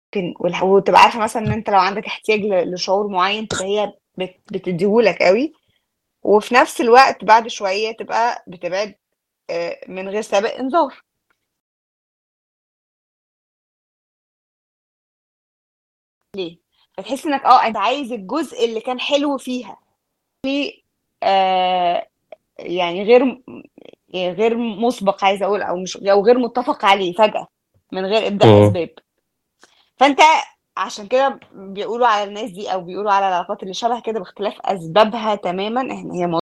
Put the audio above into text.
ممكن والح وتبقى عارفة مثلًا إن أنت لو عندك احتياج ل لشعور معيّن تبقى هي بت بتدّيه لك أوي، وفي نفس الوقت بعد شوية تبقى بتبعد آآ من غير سابق إنذار. ليه؟ فتحس إنك آه، أنت عايز الجزء اللي كان حلو فيها في آآ يعني غير م غير مُسبق عايزة أقول أو مش أو غير مُتّفق عليه فجأة من غير إبداء إمم. أسباب. فأنت عشان كده بيقولوا على الناس دي أو بيقولوا على العلاقات اللي شبه كده باختلاف أسبابها تمامًا إن هي